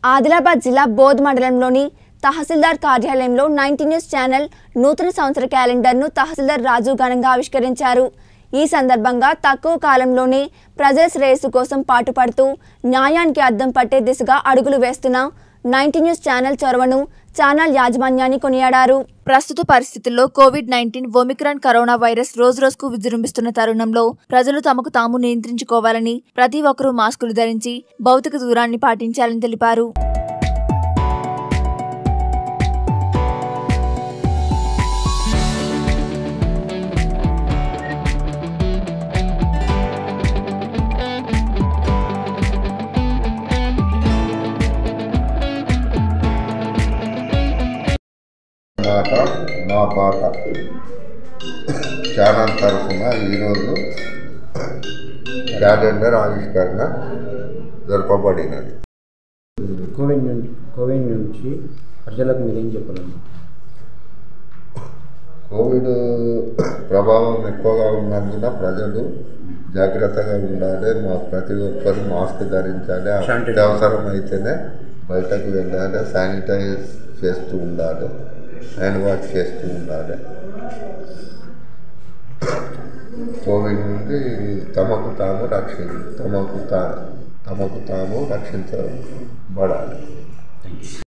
ఆదిలాబాద్ జిల్లా బోధ్ మండలంలోని తహసీల్దార్ కార్యాలయంలో నైన్టీ న్యూస్ ఛానల్ నూతన సంవత్సర క్యాలెండర్ను తహసీల్దార్ రాజు ఘనంగా ఆవిష్కరించారు ఈ సందర్భంగా తక్కువ కాలంలోనే ప్రజల శ్రేయస్సు కోసం పాటుపడుతూ న్యాయానికి అద్దం పట్టే దిశగా అడుగులు వేస్తున్న నైన్టీ న్యూస్ ఛానల్ చొరవను ఛానల్ యాజమాన్యాన్ని కొనియాడారు ప్రస్తుత పరిస్థితుల్లో Covid nineteen Omicron corona virus రోజు రోజుకు విజృంభిస్తున్న తరుణంలో ప్రజలు తమకు తాము నియంత్రించుకోవాలని ప్రతి ఒక్కరూ మాస్కులు ధరించి భౌతిక దూరాన్ని పాటించాలని తెలిపారు మాట నా పాట ఛానల్ తరఫున ఈరోజు క్యాలెండర్ ఆవిష్కరణ జరపబడినది కోవిడ్ నుండి కోవిడ్ నుంచి ప్రజలకు మీరేం చెప్పగలరు కోవిడ్ ప్రభావం ఎక్కువగా ఉన్నందున ప్రజలు జాగ్రత్తగా ఉండాలి మా ప్రతి ఒక్కరు మాస్క్ ధరించాలి శానిటైజర్. అవసరం అయితేనే బయటకు వెళ్ళాలి శానిటైజ్ చేస్తూ ఉండాలి హ్యాండ్ వాష్ చేస్తూ ఉండాలి కోవిడ్ నుండి తమకు తాము రక్షి తమకు తా తమకు తాము రక్షించబడాలి